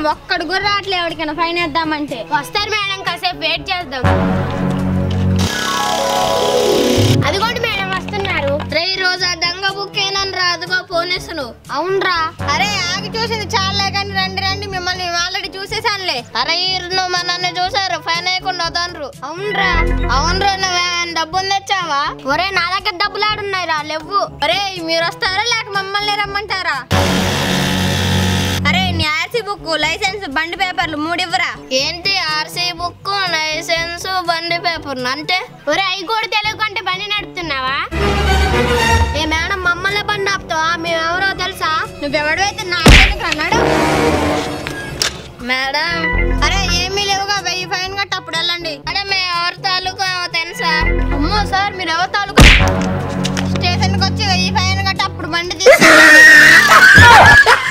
ఒక్కడు కూడా రావట్లే ఎవరికైనా ఫైన్ వేద్దామంటే వస్తారు మేడం కాసేపు వెయిట్ చేద్దాం అదిగోండి మేడం వస్తున్నారు రే రోజు ఆ దంగ బుక్ ఏనని రా అదిగో పోలీసులు అవునరా అరే ఆగి చూసింది చాలే కానీ రండి రండి మిమ్మల్ని ఆల్రెడీ చూసేసానులే అరే ఈరు మా నన్ను చూసారు ఫైన్ వేయకుండా వదనరు అవునరా అవునరా నువ్వేమైనా డబ్బులు తెచ్చావా ఒరే నా దగ్గర డబ్బులు ఆడున్నాయి రా లేవు అరే మీరు వస్తారా లేక మమ్మల్ని రమ్మంటారా అరే నీ ఆర్సీ బుక్ లైసెన్స్ బండి పేపర్లు మూడు ఇవ్వరా ఏంటి ఆర్సీ బుక్ లైసెన్స్ బండి పేపర్ అంటే ఒరే అవి కూడా తెలియదు కంటే బండి నడుపుతున్నావా ఏ మేడం మమ్మల్ని బండి ఆపుతావా మేమెవరో తెలుసా నువ్వెవడైతే నా అన్నాడు మేడం అరే ఏమీ లేవుగా వెయ్యి ఫైన్ కట్టి అప్పుడు వెళ్ళండి అరే మేము ఎవరి తాలూకా తెలుసా అమ్మో సార్ మీరు ఎవరి తాలూకా స్టేషన్కి వచ్చి వెయ్యి ఫైన్ కట్టి అప్పుడు బండి తీసుకెళ్ళండి